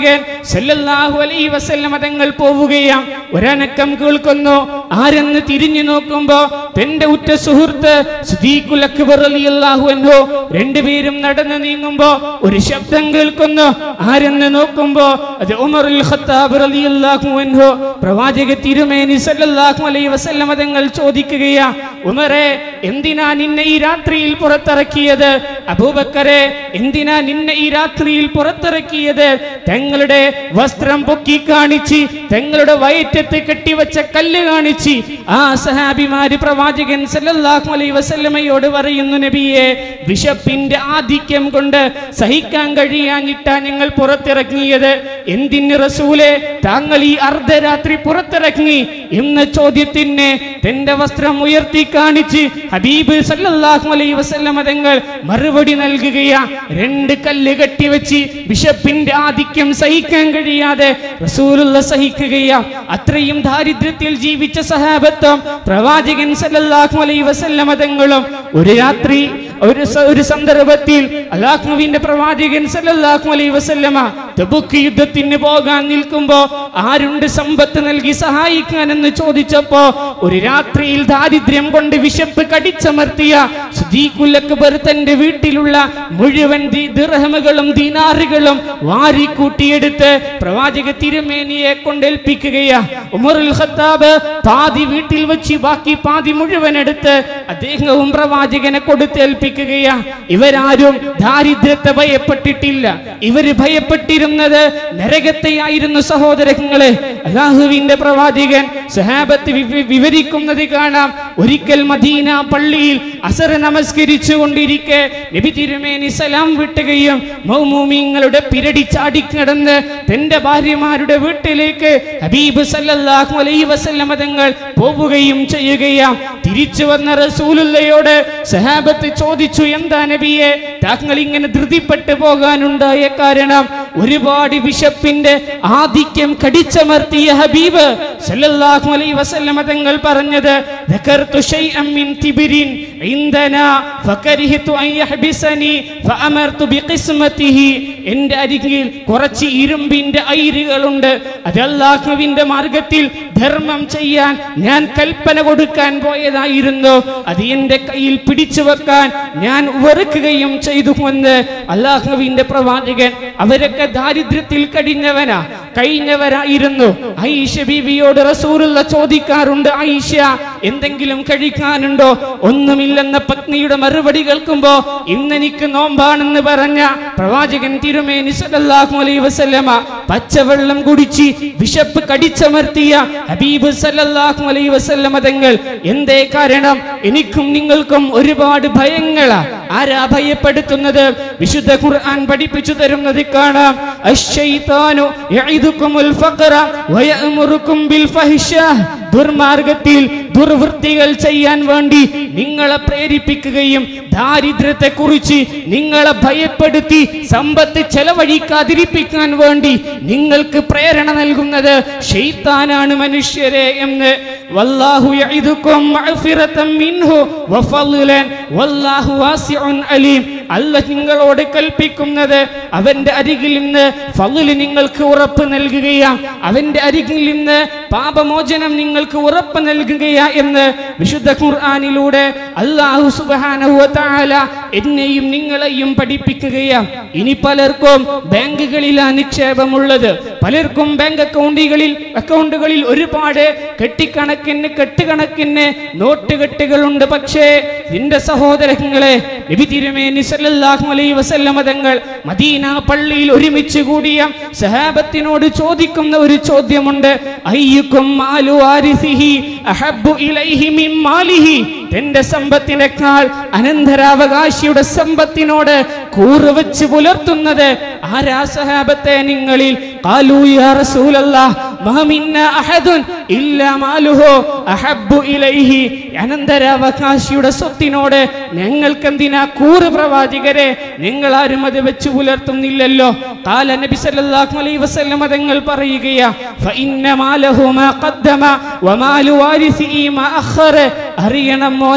സല്ലല്ലാഹു അലൈഹി വസല്ലമ തങ്ങൾ പോവുകയാ ഒരനക്കം കേൾക്കുന്നു ആരെന്ന് തിരിഞ്ഞു നോക്കുമ്പോ തന്റെ ഉറ്റ സുഹൃത്ത് സിദ്ദീഖുൽ അക്ബർ റളിയല്ലാഹു അൻഹു രണ്ടുപേരും നടന്നു നീങ്ങുമ്പോ ഒരു ശബ്ദം കേൾക്കുന്നു ആരെന്ന് നോക്കുമ്പോ അത് ഉമറുൽ ഖത്താബ് റളിയല്ലാഹു അൻഹു പ്രവാചക തിരുമേനി സല്ലല്ലാഹു അലൈഹി വസല്ലമ തങ്ങൾ ചോദിക്കുകയാ ഉമറെ എന്തിനാ നിന്നെ ഈ രാത്രിയിൽ പുറത്തിറക്കിയത് അബൂബക്കറെ എന്തിനാ നിന്നെ ഈ രാത്രിയിൽ പുറത്തിറക്കിയത് തങ്ങളുടെ വസ്ത്രം പൊക്കി കാണിച്ച് തങ്ങളുടെ വയറ്റത്ത് കെട്ടിവച്ച കല്ല് കാണിച്ച് ആ സഹാബിമാര് പ്രവാചകൻ സല്ലല്ലാഹു അലൈഹി വസല്ലമയോട് പറയുന്നു നബിയെ വിശപ്പിന്റെ ആധിക്യം കൊണ്ട് സഹിക്കാൻ കഴിയാഞ്ഞിട്ടാ ഞങ്ങൾ പുറത്തിറങ്ങിയത് എന്തിന് റസൂലെ താങ്കൾ ഈ അർദ്ധരാത്രി പുറത്തിറങ്ങി എന്ന ചോദ്യത്തിന് തന്റെ വസ്ത്രം ഉയർത്തി കാണിച്ച് ഹബീബ് സല്ലല്ലാഹു അലൈഹി വസല്ലമ തങ്ങൾ മറുപടി നൽകുകയാ രണ്ട് കല്ല് കെട്ടിവെച്ച് ബിഷപ്പിന്റെ ആധിക്യം സഹിക്കാൻ കഴിയാതെ റസൂലുള്ള സഹിക്കുകയാ അത്രയും ദാരിദ്ര്യത്തിൽ ജീവിച്ച സഹാബത്വം പ്രവാചകൻ സല്ലല്ലാഹു അലൈഹി വസല്ലമ തങ്ങളും ഒരു രാത്രി ഒരു സ- ഒരു സന്ദർഭത്തിൽ അല്ലാഹുവിന്റെ പ്രവാചകൻ സല്ലല്ലാഹു അലൈഹി വസല്ലമ തബുക്ക് യുദ്ധത്തിന് പോകാൻ നിൽക്കുമ്പോ ആരുണ്ട് സമ്പത്ത് നൽകി സഹായിക്കാനെന്ന് ചോദിച്ചപ്പോ ഒരു രാത്രിയിൽ ദാരിദ്ര്യം കൊണ്ട് വിശപ്പ് കടിച്ചമർത്തിയ സിദ്ദീഖുൽ അക്ബർ തന്റെ വീട്ടിലുള്ള മുഴുവൻ ദി- ദിർഹമുകളും ദീനാറുകളും വാരിക്കൂട്ടിയെടുത്ത് പ്രവാചക തിരുമേനിയെ കൊണ്ടേൽപ്പിക്കുകയാ ഉമറുൽ ഖത്താബ് പാതി വീട്ടിൽ വെച്ച് ബാക്കി പാതി മുഴുവൻ എടുത്ത് അദ്ദേഹവും പ്രവാചകനെ കൊടുത്തേൽപ്പിക്കുകയാ ഇവരാരും ദാരിദ്ര്യത്തെ ഭയപ്പെട്ടിട്ടില്ല ഇവര് ഭയപ്പെട്ടിരുന്നത് നരകത്തെയായിരുന്നു സഹോദരങ്ങളെ അല്ലാഹുവിന്റെ പ്രവാചകൻ സഹാബത്ത് വി- വിവരിക്കുന്നത് കാണാം ഒരിക്കൽ മദീന പള്ളിയിൽ അസർ നമസ്കരിച്ചു കൊണ്ടിരിക്കെ നബി തിരുമേനി സലാം വിട്ടുകയും മൗമൂമിങ്ങളുടെ പിരടി ചാടിക്കിടന്ന് തന്റെ ഭാര്യമാരുടെ വീട്ടിലേക്ക് ഹബീബ് സല്ലല്ലാഹു അലൈഹി വസല്ലമ തങ്ങൾ പോവുകയും ചെയ്യുകയാം തിരിച്ചു വന്ന റസൂലുള്ളയോട് സഹാബത്ത് ചോദിച്ചു എന്താ നബിയെ താങ്കൾ ഇങ്ങനെ ധൃതിപ്പെട്ടു പോകാനുണ്ടായ കാരണം ഒരുപാട് വിശപ്പിന്റെ ആധിക്യം കടിച്ചമർത്തിയ ഹബീബ് സല്ലല്ലാഹു അലൈഹി വസല്ലമ തങ്ങൾ പറഞ്ഞത് ذكرت شيئا من تبر عندنا فكرهت أن يحبسني فأمرت بقسمته എന്റെ അരികിൽ കുറച്ച് ഇരുമ്പിന്റെ ഐരുകളുണ്ട് അത് അല്ലാഹുവിന്റെ മാർഗത്തിൽ ധർമ്മം ചെയ്യാൻ ഞാൻ കൽപ്പന കൊടുക്കാൻ പോയതായിരുന്നു അത് എന്റെ കയ്യിൽ പിടിച്ചു വെക്കാൻ ഞാൻ വെറുക്കുകയും ചെയ്തു എന്ന് അല്ലാഹുവിന്റെ പ്രവാചകൻ അവരൊക്കെ ദാരിദ്ര്യത്തിൽ കഴിഞ്ഞവനാ കഴിഞ്ഞവരായിരുന്നു ഐഷ ബീവിയോട് റസൂലുള്ള ചോദിക്കാറുണ്ട് ഐഷ എന്തെങ്കിലും കഴിക്കാനുണ്ടോ ഒന്നുമില്ലെന്ന പത്നിയുടെ മറുപടി കേൾക്കുമ്പോ ഇന്നെനിക്ക് നോമ്പാണെന്ന് പറഞ്ഞ പ്രവാചകൻ തിരുമേനി സല്ലല്ലാഹു അലൈഹി വസല്ലമ പച്ചവെള്ളം കുടിച്ച് വിശപ്പ് കടിച്ചമർത്തിയ ഹബീബ് സല്ലല്ലാഹു അലൈഹി വസല്ലമ തങ്ങൾ എന്തേ കാരണം എനിക്കും നിങ്ങൾക്കും ഒരുപാട് ഭയങ്ങളാ ആരാ ഭയപ്പെടുത്തുന്നത് വിശുദ്ധ ഖുർആൻ പഠിപ്പിച്ചു തരുന്നത് കാണാം അശ്ശൈത്താനു യഇദുകുമുൽ ഫഖറ വയഅമുറുകും ബിൽ ഫഹിഷാ ദുർമാർഗത്തിൽ ദുർവൃത്തികൾ ചെയ്യാൻ വേണ്ടി നിങ്ങളെ പ്രേരിപ്പിക്കുകയും ദാരിദ്ര്യത്തെ കുറിച്ച് നിങ്ങളെ ഭയപ്പെടുത്തി സമ്പത്ത് ചെലവഴിക്കാതിരിപ്പിക്കാൻ വേണ്ടി നിങ്ങൾക്ക് പ്രേരണ നൽകുന്നത് ഷെയ്ത്താനാണ് മനുഷ്യരെ എന്ന് വല്ലാഹു യഇദുകും മഗ്ഫിറതൻ മിൻഹു വഫളലൻ വല്ലാഹു വാസിഉൻ അലീം അല്ല നിങ്ങളോട് കൽപ്പിക്കുന്നത് അവന്റെ അരികിൽ നിന്ന് ഫളല് നിങ്ങൾക്ക് ഉറപ്പ് നൽകുകയാ അവന്റെ അരികിൽ നിന്ന് പാപമോചനം നിങ്ങൾക്ക് ഉറപ്പ് നൽകുകയാ എന്ന് വിശുദ്ധ ഖുർആനിലൂടെ അല്ലാഹു സുബ്ഹാനഹു വ തആല എന്നെയും നിങ്ങളെയും പഠിപ്പിക്കുകയാ ഇനി പലർക്കും ബാങ്കുകളിലാണ് നിക്ഷേപമുള്ളത് പലർക്കും ബാങ്ക് അക്കൗണ്ടുകളിൽ അക്കൗണ്ടുകളിൽ ഒരുപാട് കെട്ടിക്കണക്കിന് കെട്ടുകണക്കിന് നോട്ട് കെട്ടുകളുണ്ട് പക്ഷേ നിന്റെ സഹോദരങ്ങളെ നബി തിരുമേനി സല്ലല്ലാഹു അലൈഹി വസല്ലമ തങ്ങൾ മദീന പള്ളിയിൽ ഒരുമിച്ച് കൂടിയ സഹാബത്തിനോട് ചോദിക്കുന്ന ഒരു ചോദ്യമുണ്ട് അയ്യുക്കും മാലു വാരിസിഹി അഹബ്ബു ഇലൈഹി മിൻ മാലിഹി തന്റെ സമ്പത്തിനേക്കാൾ അനന്തരാവകാശിയുടെ സമ്പത്തിനോട് കൂറ് വെച്ച് പുലർത്തുന്നത് ആരാ സഹാബത്തെ നിങ്ങളിൽ ഖാലൂ യാ റസൂലല്ലാഹ് മാ മിന്ന അഹദുൻ ഇല്ലാ മാലുഹു അഹബ്ബു ഇലൈഹി അനന്തരാവകാശിയുടെ സ്വത്തിനോട് ഞങ്ങൾക്ക് എന്തിനാ കൂറ് പ്രവാചകരെ നിങ്ങൾ ആരും അത് വെച്ച് പുലർത്തുന്നില്ലല്ലോ കാല നബി സല്ലല്ലാഹു അലൈഹി വസല്ലം തങ്ങൾ പറയുകയാ ഫഇന്ന മാലഹു മാ ഖദ്ദമ വമാലു വാരിസിഹി മാ അഖറ അറിയണം മോനെ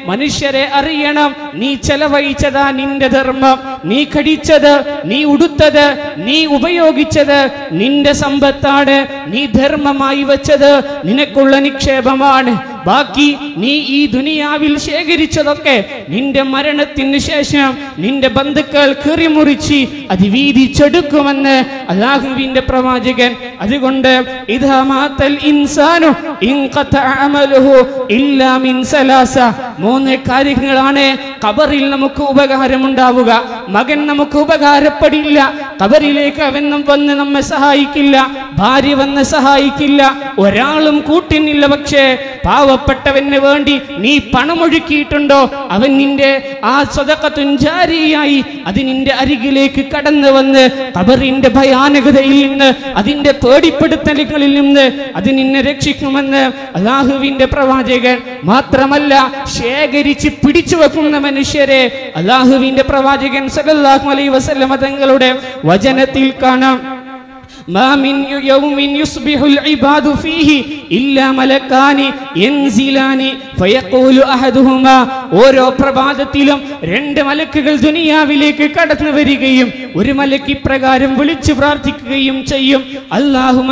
മനുഷ്യരെ അറിയണം നീ ചെലവഴിച്ചതാ നിന്റെ ധർമ്മം നീ കടിച്ചത് നീ ഉടുത്തത് നീ ഉപയോഗിച്ചത് നിന്റെ സമ്പത്താണ് നീ ധർമ്മമായി വെച്ചത് നിനക്കുള്ള നിക്ഷേപമാണ് ബാക്കി നീ ഈ ദുനിയാവിൽ ശേഖരിച്ചതൊക്കെ നിന്റെ മരണത്തിന് ശേഷം നിന്റെ ബന്ധുക്കൾ കീറിമുറിച്ച് അത് വീതിച്ചെടുക്കുമെന്ന് അള്ളാഹുവിന്റെ പ്രവാചകൻ അതുകൊണ്ട് ഇതാ മാത്തൽ ഇൻസാനു ഇൻഖത അമലുഹു ഇല്ലാ മിൻ സലാസ മൂന്ന് കാര്യങ്ങളാണ് ഖബറിൽ നമുക്ക് ഉപകാരമുണ്ടാവുക മകൻ നമുക്ക് ഉപകാരപ്പെടില്ല ഖബറിലേക്ക് അവൻ വന്ന് നമ്മെ സഹായിക്കില്ല ഭാര്യ വന്ന് സഹായിക്കില്ല ഒരാളും കൂട്ടിനില്ല പക്ഷേ പാവപ്പെട്ടവന് വേണ്ടി നീ പണമൊഴുക്കിയിട്ടുണ്ടോ അവൻ നിന്റെ ആ സ്വതക്കത്തുഞ്ചാരിയായി അത് നിന്റെ അരികിലേക്ക് കടന്നു വന്ന് ഖബറിന്റെ ഭയാനകതയിൽ നിന്ന് അതിന്റെ പേടിപ്പെടുത്തലുകളിൽ നിന്ന് അത് നിന്നെ രക്ഷിക്കുമെന്ന് അള്ളാഹുവിന്റെ പ്രവാചകൻ മാത്രമല്ല ശേഖരിച്ച് പിടിച്ചു വെക്കുന്ന മനുഷ്യരെ അള്ളാഹുവിന്റെ പ്രവാചകൻ സല്ലല്ലാഹു അലൈഹി വസല്ലമ തങ്ങളുടെ വചനത്തിൽ കാണാം ما من يوم يصبح العباد فيه إلا ملكان ينزلان فيقول أحدهما ഓരോ പ്രഭാതത്തിലും രണ്ട് മലക്കുകൾ ദുനിയാവിലേക്ക് കടന്നു വരികയും ഒരു മലക്ക് ഇപ്രകാരം വിളിച്ചു പ്രാർത്ഥിക്കുകയും ചെയ്യും അല്ലാഹു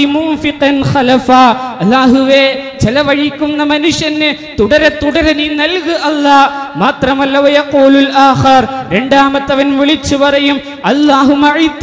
അല്ലാഹുവേ ചെലവഴിക്കുന്ന മനുഷ്യന് തുടരെ തുടരെ നീ നൽകു അല്ലാ മാത്രമല്ല വയഖൂലുൽ ആഖർ രണ്ടാമത്തവൻ വിളിച്ചു പറയും അല്ലാഹു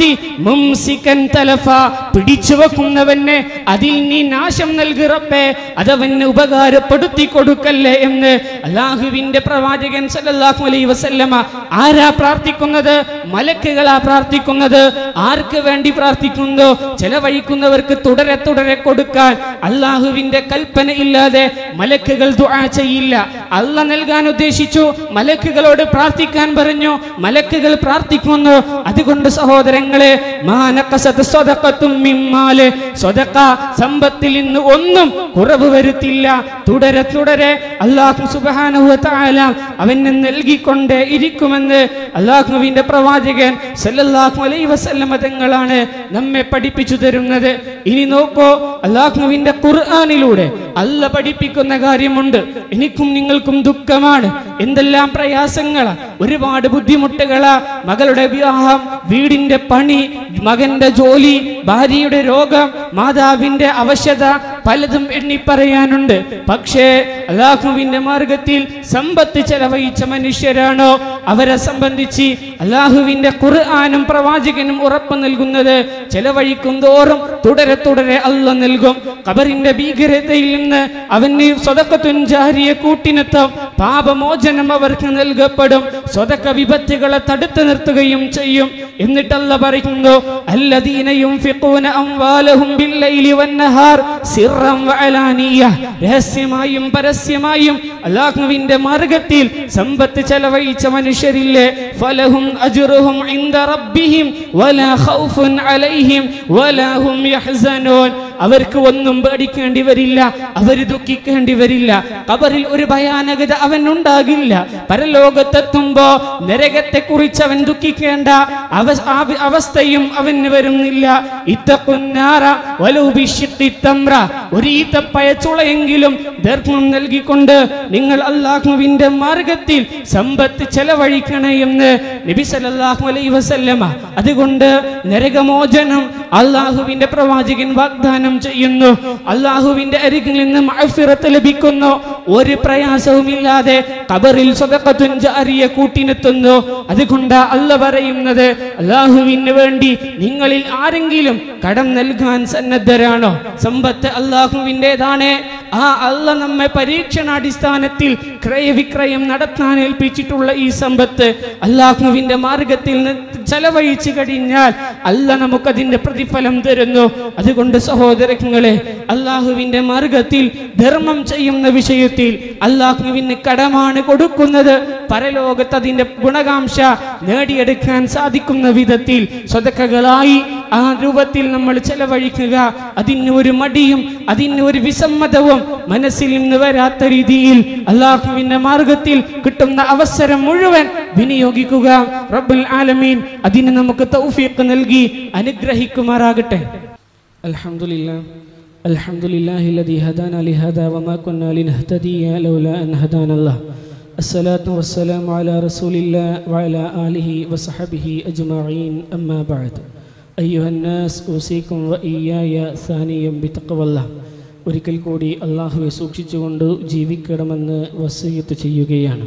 മുംസിക്കൻ തലഫ പിടിച്ചു വെക്കുന്നവന് അതിൽ നീ നാശം നൽകി റബ്ബേ അതവന് ഉപകാരപ്പെടുത്തി കൊടുക്കല്ലേ എന്ന് അള്ളാഹുവിന്റെ പ്രവാചകൻ സല്ലല്ലാഹു അലൈഹി വസല്ലമ ആരാ പ്രാർത്ഥിക്കുന്നത് മലക്കുകളാ പ്രാർത്ഥിക്കുന്നത് ആർക്ക് വേണ്ടി പ്രാർത്ഥിക്കുന്നു ചെലവഴിക്കുന്നവർക്ക് തുടരെ തുടരെ കൊടുക്കാൻ അള്ളാഹുവിന്റെ കൽപ്പന ഇല്ലാതെ മലക്കുകൾ ദുആ ചെയ്യില്ല അല്ല നൽകാൻ ഉദ്ദേശിച്ചു മലക്കുകളോട് പ്രാർത്ഥിക്കാൻ പറഞ്ഞു മലക്കുകൾ പ്രാർത്ഥിക്കുന്നു അതുകൊണ്ട് സഹോദരങ്ങളെ മാനക്കസത്ത് സ്വതക്കത്തും മിമ്മാല് സ്വതക്ക സമ്പത്തിൽ നിന്ന് ഒന്നും കുറവ് വരുത്തില്ല തുടരെ തുടരെ അള്ളാഹു സുബാനുവ താല അവന് നൽകിക്കൊണ്ടേ ഇരിക്കുമെന്ന് അള്ളാഹുവിന്റെ പ്രവാചകൻ സല്ലല്ലാഹു അലൈഹി വസല്ലമ തങ്ങളാണ് നമ്മെ പഠിപ്പിച്ചു തരുന്നത് ഇനി നോക്കൂ അള്ളാഹുവിന്റെ ഖുർആനിലൂടെ അല്ല പഠിപ്പിക്കുന്ന കാര്യമുണ്ട് എനിക്കും നിങ്ങൾക്കും ദുഃഖമാണ് എന്തെല്ലാം പ്രയാസങ്ങളാ ഒരുപാട് ബുദ്ധിമുട്ടുകളാ മകളുടെ വിവാഹം വീടിന്റെ പണി മകന്റെ ജോലി ഭാര്യയുടെ രോഗം മാതാവിന്റെ അവശത പലതും എണ്ണി പറയാനുണ്ട് പക്ഷേ അള്ളാഹുവിന്റെ മാർഗത്തിൽ സമ്പത്ത് ചെലവഴിച്ച മനുഷ്യരാണോ അവരെ സംബന്ധിച്ച് അള്ളാഹുവിന്റെ ഖുർആാനും പ്രവാചകനും ഉറപ്പ് നൽകുന്നത് ചെലവഴിക്കും തോറും തുടരെ തുടരെ അല്ല നൽകും ഖബറിന്റെ ഭീകരതയിൽ നിന്ന് അവന് സ്വതക്കത്തുഞ്ചാരിയെ കൂട്ടിനെത്തും പാപമോചനം അവർക്ക് നൽകപ്പെടും സ്വതക്ക വിപത്തുകളെ തടുത്തു നിർത്തുകയും ചെയ്യും എന്നിട്ടല്ല പറയുന്നു അല്ലദീനയും അംവാലഹും ബില്ലൈലി വന്നഹാർ സിറം വഅലാനിയ രഹസ്യമായും പരസ്യമായും അല്ലാഹുവിന്റെ മാർഗത്തിൽ സമ്പത്ത് ചെലവഴിച്ച മനുഷ്യരില്ലേ ഫലഹും അജ്റുഹും ഇൻദ റബ്ബിഹിം വലാ ഖൗഫുൻ അലൈഹിം വലാ ഹും യഹ്സനൂൻ അവർക്ക് ഒന്നും പേടിക്കേണ്ടി വരില്ല അവർ ദുഃഖിക്കേണ്ടി വരില്ല കബറിൽ ഒരു ഭയാനകത അവൻ ഉണ്ടാകില്ല പരലോകത്തെത്തുമ്പോ നരകത്തെ കുറിച്ച് അവൻ ദുഃഖിക്കേണ്ട അവ- ആ വി- അവസ്ഥയും അവന് വരുന്നില്ല ഇത്തക്കുന്നാറ വലൂബിഷിത്തമ്ര ഒരു ഈത്തപ്പയച്ചുളയെങ്കിലും ധർമ്മം നൽകിക്കൊണ്ട് നിങ്ങൾ അള്ളാഹുവിന്റെ മാർഗത്തിൽ സമ്പത്ത് ചെലവഴിക്കണേ എന്ന് നബി സല്ലല്ലാഹു അലൈഹി വസല്ലമ അതുകൊണ്ട് നരകമോചനം അള്ളാഹുവിന്റെ പ്രവാചകൻ വാഗ്ദാനം ചെയ്യുന്നു അള്ളാഹുവിന്റെ അരികിൽ നിന്ന് മഅഫിറത്ത് ലഭിക്കുന്നു ഒരു പ്രയാസവുമില്ലാതെ കബറിൽ സ്വതക്കത്തുൻ ജാരിയെ കൂട്ടിനെത്തുന്നു അതുകൊണ്ട് അല്ല പറയുന്നത് അള്ളാഹുവിന് വേണ്ടി നിങ്ങളിൽ ആരെങ്കിലും കടം നൽകാൻ സന്നദ്ധരാണോ സമ്പത്ത് അള്ളാഹുവിൻ്റെതാണ് ആ അല്ല നമ്മെ പരീക്ഷണാടിസ്ഥാനത്തിൽ ക്രയവിക്രയം നടത്താൻ ഏൽപ്പിച്ചിട്ടുള്ള ഈ സമ്പത്ത് അള്ളാഹുവിന്റെ മാർഗത്തിൽ നിന്ന് ചെലവഴിച്ചു കഴിഞ്ഞാൽ അല്ല നമുക്കതിന്റെ പ്രതിഫലം തരുന്നു അതുകൊണ്ട് സഹോദരങ്ങളെ അള്ളാഹുവിന്റെ മാർഗത്തിൽ ധർമ്മം ചെയ്യുന്ന വിഷയത്തിൽ അള്ളാഹുവിന് കടമാണ് കൊടുക്കുന്നത് പരലോകത്ത് അതിന്റെ ഗുണകാംക്ഷ നേടിയെടുക്കാൻ സാധിക്കുന്ന വിധത്തിൽ സ്വതക്കകളായി ആ രൂപത്തിൽ നമ്മൾ ചെലവഴിക്കുക അതിന് ഒരു മടിയും അതിന് ഒരു വിസമ്മതവും മനസ്സിൽ നിന്ന് വരാത്ത രീതിയിൽ അള്ളാഹുവിന്റെ മാർഗത്തിൽ കിട്ടുന്ന അവസരം മുഴുവൻ വിനിയോഗിക്കുക റബ്ബുൽ ആലമീൻ അതിന് നമുക്ക് തൗഫീഖ് നൽകി അനുഗ്രഹിക്കുമാറാകട്ടെ അൽഹംദുലില്ലാ الحمد لله الذي هدانا لهذا وما كنا لنهتدي لولا أن هدانا الله الصلاة والسلام على رسول الله وعلى آله وصحبه أجمعين أما بعد أيها الناس أوصيكم وإياي ثانيا بتقوى الله ഒരിക്കൽ കൂടി അള്ളാഹുവെ സൂക്ഷിച്ചുകൊണ്ട് ജീവിക്കണമെന്ന് വസീയത്ത് ചെയ്യുകയാണ്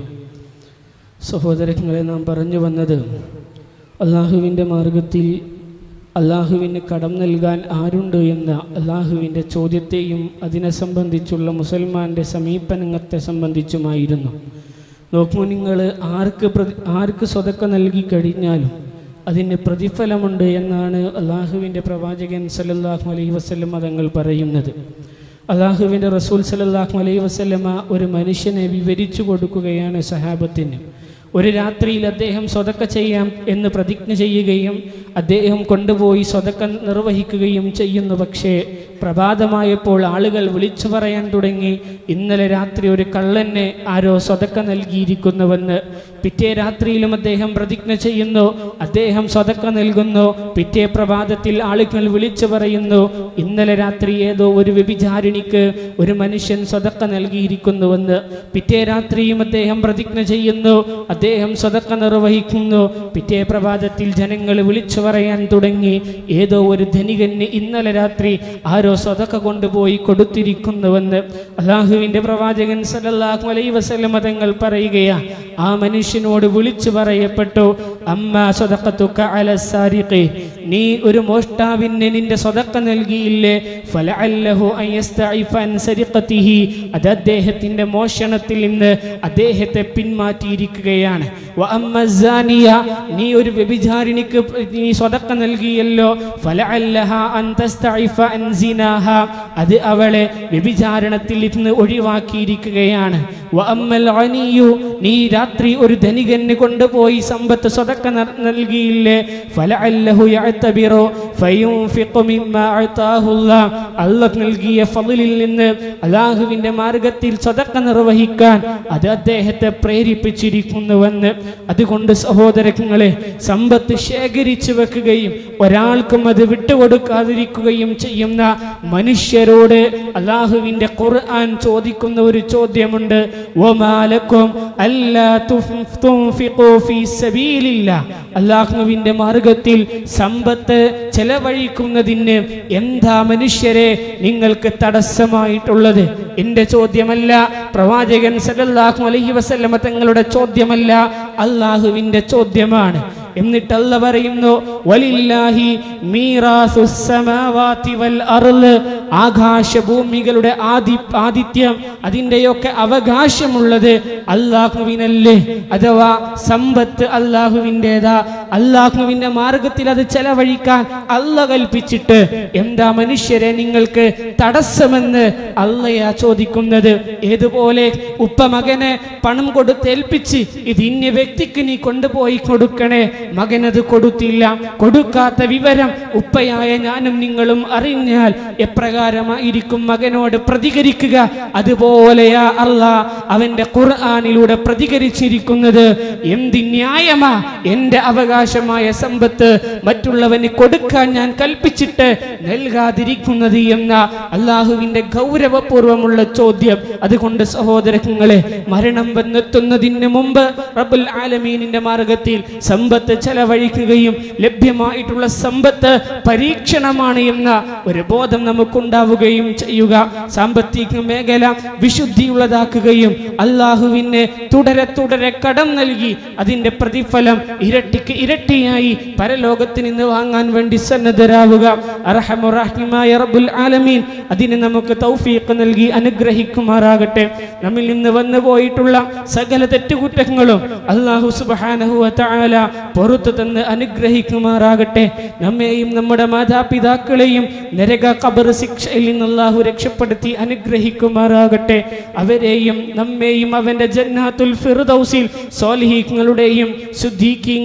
സഹോദരങ്ങളെ നാം പറഞ്ഞു വന്നത് അള്ളാഹുവിൻ്റെ മാർഗത്തിൽ അള്ളാഹുവിന് കടം നൽകാൻ ആരുണ്ട് എന്ന അള്ളാഹുവിൻ്റെ ചോദ്യത്തെയും അതിനെ സംബന്ധിച്ചുള്ള മുസൽമാൻ്റെ സമീപനത്തെ സംബന്ധിച്ചുമായിരുന്നു നോക്കൂ നിങ്ങൾ ആർക്ക് പ്രതി ആർക്ക് സ്വതക്ക നൽകി കഴിഞ്ഞാലും അതിന് പ്രതിഫലമുണ്ട് എന്നാണ് അള്ളാഹുവിൻ്റെ പ്രവാചകൻ സല്ലല്ലാഹു അലൈഹി വസല്ലം തങ്ങൾ പറയുന്നത് അള്ളാഹുവിൻ്റെ റസൂൽ സല്ലല്ലാഹു അലൈഹി വസല്ലമ ഒരു മനുഷ്യനെ വിവരിച്ചു കൊടുക്കുകയാണ് സഹാബത്തിന് ഒരു രാത്രിയിൽ അദ്ദേഹം സ്വതക്ക ചെയ്യാം എന്ന് പ്രതിജ്ഞ ചെയ്യുകയും അദ്ദേഹം കൊണ്ടുപോയി സ്വതക്ക നിർവഹിക്കുകയും ചെയ്യുന്നു പക്ഷേ പ്രഭാതമായപ്പോൾ ആളുകൾ വിളിച്ചു പറയാൻ തുടങ്ങി ഇന്നലെ രാത്രി ഒരു കള്ളന് ആരോ സ്വതക്ക നൽകിയിരിക്കുന്നുവെന്ന് പിറ്റേ രാത്രിയിലും അദ്ദേഹം പ്രതിജ്ഞ ചെയ്യുന്നു അദ്ദേഹം സ്വതക്ക നൽകുന്നു പിറ്റേ പ്രഭാതത്തിൽ ആളുകൾ വിളിച്ചു പറയുന്നു ഇന്നലെ രാത്രി ഏതോ ഒരു വ്യഭിചാരിണിക്ക് ഒരു മനുഷ്യൻ സ്വതക്ക നൽകിയിരിക്കുന്നുവെന്ന് പിറ്റേ രാത്രിയും അദ്ദേഹം പ്രതിജ്ഞ ചെയ്യുന്നു അദ്ദേഹം സ്വതക്ക നിർവഹിക്കുന്നു പിറ്റേ പ്രഭാതത്തിൽ ജനങ്ങൾ വിളിച്ചു പറയാൻ തുടങ്ങി ഏതോ ഒരു ധനികന് ഇന്നലെ രാത്രി ആരോ സ്വതക്ക കൊണ്ടുപോയി കൊടുത്തിരിക്കുന്നുവെന്ന് അള്ളാഹുവിന്റെ പ്രവാചകൻ സല്ലല്ലാഹു അലൈഹി വസല്ലം തങ്ങൾ പറയുകയാ ആ മനുഷ്യനോട് വിളിച്ചു പറയപ്പെട്ടു അമ്മ സ്വതക്കത്തുക്ക അല സാരിഖി നീ ഒരു മോഷ്ടാവിന് നിന്റെ സ്വതക്ക നൽകിയില്ലേ ഫലഅല്ലഹു അൻ യസ്തഇഫ അൻ സരിഖതിഹി അത് അദ്ദേഹത്തിന്റെ മോഷണത്തിൽ നിന്ന് അദ്ദേഹത്തെ പിന്മാറ്റിയിരിക്കുകയാണ് വ അമ്മ സാനിയ നീ ഒരു വ്യഭിചാരിണിക്ക് നീ സ്വതക്ക നൽകിയല്ലോ ഫലഅല്ലഹ അൻ തസ്തഇഫ അൻ സിനാഹ അത് അവളെ വ്യഭിചാരണത്തിൽ നിന്ന് ഒഴിവാക്കിയിരിക്കുകയാണ് വ അമ്മൽ അനിയു നീ രാത്രി ഒരു ധനികന് കൊണ്ടുപോയി സമ്പത്ത് സ്വതക്ക നൽ- നൽകിയില്ലേ ഫലഅല്ലഹു യഅ്തബിറു ഫയുൻഫിഖു മിമ്മാ അഅതാഹുല്ലാഹ് അല്ലാഹ് നൽകിയ ഫളിലിൽ നിന്ന് അല്ലാഹുവിന്റെ മാർഗത്തിൽ സ്വതക്ക നിർവഹിക്കാൻ അത് അദ്ദേഹത്തെ പ്രേരിപ്പിച്ചിരിക്കുന്നുവെന്ന് അതുകൊണ്ട് സഹോദരങ്ങളെ സമ്പത്ത് ശേഖരിച്ചു വെക്കുകയും ഒരാൾക്കും അത് വിട്ടുകൊടുക്കാതിരിക്കുകയും ചെയ്യുന്ന മനുഷ്യരോട് അള്ളാഹുവിന്റെ ഖുർആൻ ചോദിക്കുന്ന ഒരു ചോദ്യമുണ്ട് വമാലക്കും അല്ലാ തുഫ്- തുൻഫിഖൂ ഫീ സബീലില്ലാഹ്. അള്ളാഹുവിന്റെ മാർഗത്തിൽ സമ്പത്ത് ചെലവഴിക്കുന്നതിന് എന്താ മനുഷ്യരെ നിങ്ങൾക്ക് തടസ്സമായിട്ടുള്ളത് എന്റെ ചോദ്യമല്ല പ്രവാചകൻ സല്ലല്ലാഹു അലൈഹി വസല്ലമ തങ്ങളുടെ ചോദ്യമല്ല അള്ളാഹുവിന്റെ ചോദ്യമാണ് എന്നിട്ട് അല്ല പറയുന്നു വലില്ലാഹി മീറാസുസ് സമാവാതി വൽ അർള് ആകാശഭൂമികളുടെ ആദി ആദിത്യം അതിൻ്റെയൊക്കെ അവകാശമുള്ളത് അള്ളാഹുവിനല്ലേ അഥവാ സമ്പത്ത് അള്ളാഹുവിൻ്റെതാ അള്ളാഹുവിന്റെ മാർഗത്തിൽ അത് ചെലവഴിക്കാൻ അല്ല കൽപ്പിച്ചിട്ട് എന്താ മനുഷ്യരെ നിങ്ങൾക്ക് തടസ്സമെന്ന് അല്ലയാ ചോദിക്കുന്നത് ഏതുപോലെ ഉപ്പ മകനെ പണം കൊടുത്തേൽപ്പിച്ച് ഇത് ഇന്ന വ്യക്തിക്ക് നീ കൊണ്ടുപോയി കൊടുക്കണേ മകനത് കൊടുത്തില്ല കൊടുക്കാത്ത വിവരം ഉപ്പയായ ഞാനും നിങ്ങളും അറിഞ്ഞാൽ എപ്രകാരമായിരിക്കും മകനോട് പ്രതികരിക്കുക അതുപോലെയാ അല്ല അവന്റെ ഖുർആാനിലൂടെ പ്രതികരിച്ചിരിക്കുന്നത് എന്ത് ന്യായമാ എന്റെ അവകാശമായ സമ്പത്ത് മറ്റുള്ളവന് കൊടുക്കാൻ ഞാൻ കൽപ്പിച്ചിട്ട് നൽകാതിരിക്കുന്നത് എന്ന അള്ളാഹുവിന്റെ ഗൗരവപൂർവമുള്ള ചോദ്യം അതുകൊണ്ട് സഹോദരങ്ങളെ മരണം വന്നെത്തുന്നതിന് മുമ്പ് റബ്ബുൽ ആലമീനിന്റെ മാർഗത്തിൽ സമ്പത്ത് ചെലവഴിക്കുകയും ലഭ്യമായിട്ടുള്ള സമ്പത്ത് പരീക്ഷണമാണ് എന്ന ഒരു ബോധം നമുക്കുണ്ടാവുകയും ചെയ്യുക സാമ്പത്തിക മേഖല വിശുദ്ധിയുള്ളതാക്കുകയും അള്ളാഹുവിന് തുടരെ തുടരെ കടം നൽകി അതിന്റെ പ്രതിഫലം ഇരട്ടിക്ക് ഇരട്ടിയായി പരലോകത്ത് നിന്ന് വാങ്ങാൻ വേണ്ടി സന്നദ്ധരാവുക അർഹമുറഹിമായ റബ്ബുൽ ആലമീൻ അതിന് നമുക്ക് തൗഫീഖ് നൽകി അനുഗ്രഹിക്കുമാറാകട്ടെ നമ്മിൽ നിന്ന് വന്നു പോയിട്ടുള്ള സകല തെറ്റുകുറ്റങ്ങളും അള്ളാഹു സുബ്ഹാനഹു വ തആല പുറത്തു തന്ന് അനുഗ്രഹിക്കുമാറാകട്ടെ നമ്മെയും നമ്മുടെ മാതാപിതാക്കളെയും നരക ഖബർ ശിക്ഷയിൽ നിന്ന് അള്ളാഹു രക്ഷപ്പെടുത്തി അനുഗ്രഹിക്കുമാറാകട്ടെ അവരെയും നമ്മെയും അവന്റെ ജന്നാത്തുൽ ഫിർദൗസിൽ സ്വാലിഹീങ്ങളുടെയും ശുദ്ധീകങ്ങളുടെയും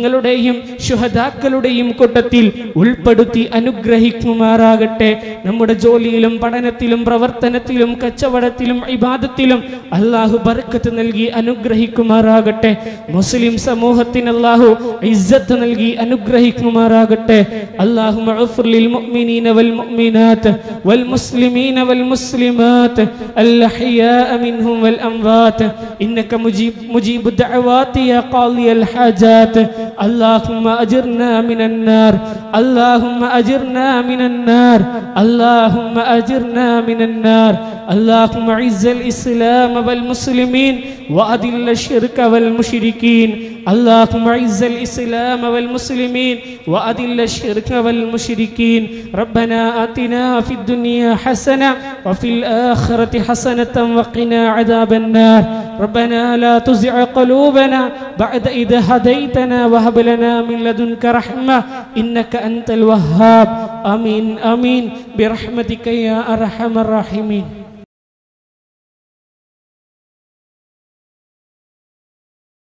നബിമാരുടെയും ശുഹദാക്കളുടെയും കൂട്ടത്തിൽ ഉൾപ്പെടുത്തി അനുഗ്രഹിക്കുമാറാകട്ടെ നമ്മുടെ ജോലിയിലും പഠനത്തിലും പ്രവർത്തനത്തിലും കച്ചവടത്തിലും ഇബാദത്തിലും അള്ളാഹു ബർക്കത്ത് നൽകി അനുഗ്രഹിക്കുമാറാകട്ടെ മുസ്ലിം സമൂഹത്തിന് അള്ളാഹു ഇസ്സത്ത് നൽകി അനുഗ്രഹിക്കുമാറാകട്ടെ അള്ളാഹു للمؤمنين والمؤمنات والمسلمين والمسلمات الأحياء منهم والأموات إنك مجيب, مجيب الدعوات يا قاضي الحاجات اللهم أجرنا من النار اللهم أجرنا من النار اللهم أجرنا من النار اللهم أعز الإسلام والمسلمين وأذل الشرك والمشركين اللهم أعز الإسلام والمسلمين وأذل الشرك والمشركين ربنا آتنا في الدنيا حسنة وفي الآخرة حسنة وقنا عذاب النار ربنا لا تزع قلوبنا بعد إذا هديتنا وهب لنا من لدنك رحمة إنك أنت الوهاب آمين آمين برحمتك يا أرحم الراحمين